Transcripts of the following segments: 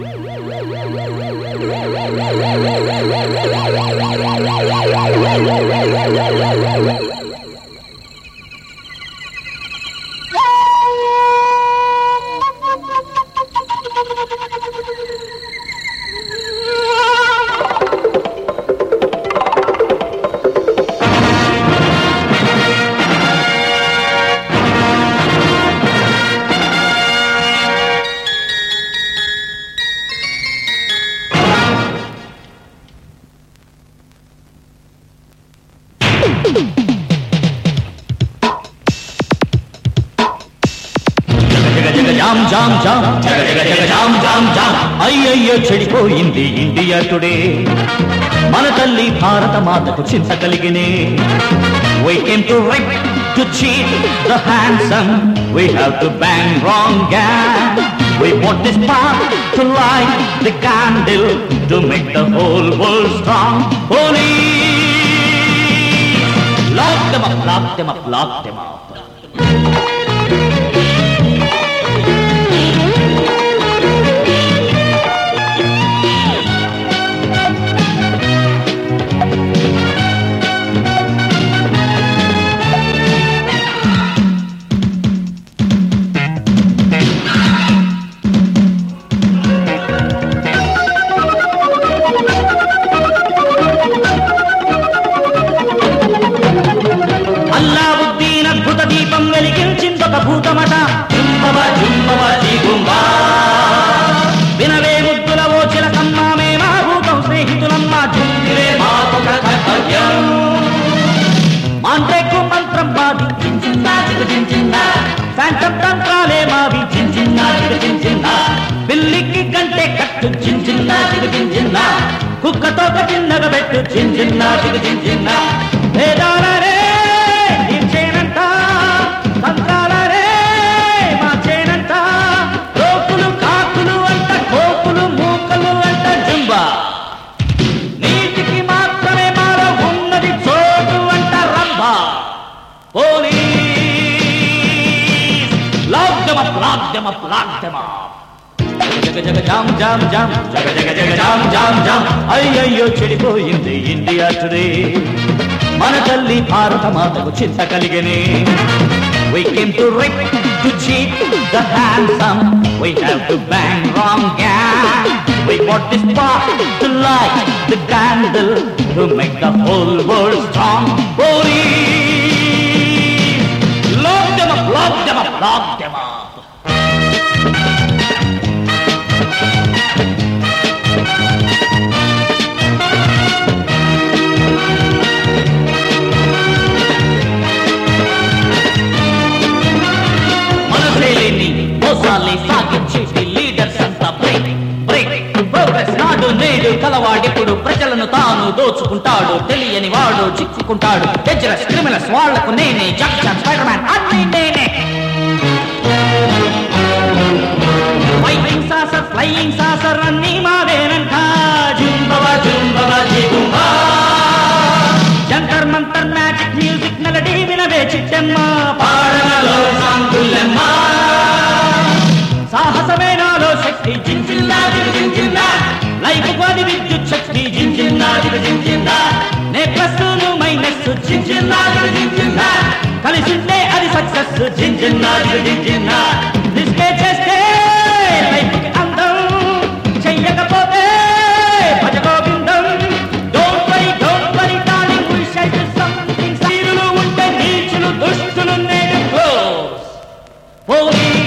జగ జగ jam jam jam జగ జగ జగ జామ్ జామ్ జామ్ అయ్యయ్యో చెడిపోయింది ఇండియా టుడే మన తల్లి భారత మాతకు చింత కలిగినే We came to rape, to cheat the handsome. We have to bang wrong gang. We want this path to light the candle to make the whole world strong. Police! Lock them up, lock them up, lock them up. Alauddin అద్భుత దీపం వెలిగించిందొక భూతమట జుంబవ జుంబవ జీగుంబా వినవే ముద్దుల ఓ చిలకమ్మ మేమా భూతం స్నేహితులమ్మ జుంగిరే మాకొక కర్తవ్యం మాంట్రేకు మంత్రం మాది చించిన్నా చిన్న శాంతం తంత్రాలే మావి చించిన్నా చిన్న పిల్లికి కంటే కట్టు చించిన్నా చిన్న కుక్కతో చిన్నగా పెట్టు చించిన్నా చిన్న వేదాలరే తీర్చేనంట తంత్రాలరే మార్చేనంట రోకులు కాకులు అంట కోకులు మూకలు అంట జుంబా నీతికి మాత్రమే మాలో ఉన్నది చోటు అంట Rambha police lock them up lock them up lock them up జగ జగ జామ్ జామ్ జామ్ జగ జగ జగ జామ్ జామ్ జామ్ అయ్యయ్యో చెడిపోయింది ఇండియా టుడే మన తల్లి భారత మాతకు చింత కలిగనే We came to rape, to cheat the handsome. We have to bang wrong gang. We bought this spark to light the candle to make the whole world strong. Police! Lock them up, lock them up, lock them up. మనసేలేని మోసాలే సాగించేటి leaders అంతా break break progress నాడు నేడు కలవాడిప్పుడు ప్రజలను తాను దోచుకుంటాడు తెలియని వాడు చిక్కుకుంటాడు డేంజరస్ క్రిమినల్స్ వాళ్లకు నేనే జంక్షన్ స్పైడర్ మ్యాన్ అన్ని నేనే ఫైటింగ్ సాసర్ ఫ్లయింగ్ సాసర్ అన్ని మావేనంట జుంబవ జుంబవ జిగుంబా జంతర్ మంతర్ మ్యాజిక్ మ్యూజిక్ మెలడీ వినవే చిట్టమ్మ పాడనలో సాంగులమ్మ సాహసమే నాలో శక్తి జింజిల్లా జింజిల్లా లైఫ్ కోది విద్యుత్ శక్తి జింజిల్లా జింజిల్లా నే ప్లస్ మైనస్ జింజిల్లా జింజిల్లా కలిసిందే అది సక్సెస్ జింజిల్లా జింజిల్లా రిస్కే చేస్తే లైఫ్ అందం చెయ్యకపోతే Bhaja Govindam don't worry don't worry darling we shall do something సీరులు ఉంటే నీచులు దుష్టులు నేడు close police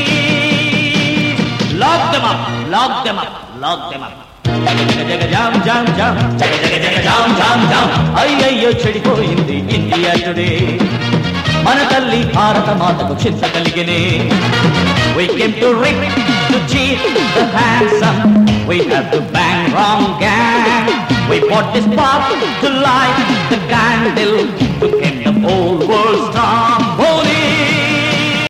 lock them up lock them up lock them up జగ జగ జామ్ జామ్ జామ్ జగ జగ జగ జామ్ జామ్ జామ్ అయ్యయ్యో చెడిపోయింది ఇండియా టుడే మన తల్లి భారత మాతకు చింత కలిగినే We came to rape, to cheat the handsome. We have to bang wrong gang. We bought this spark to light the candle to keep the whole world strong. Oh,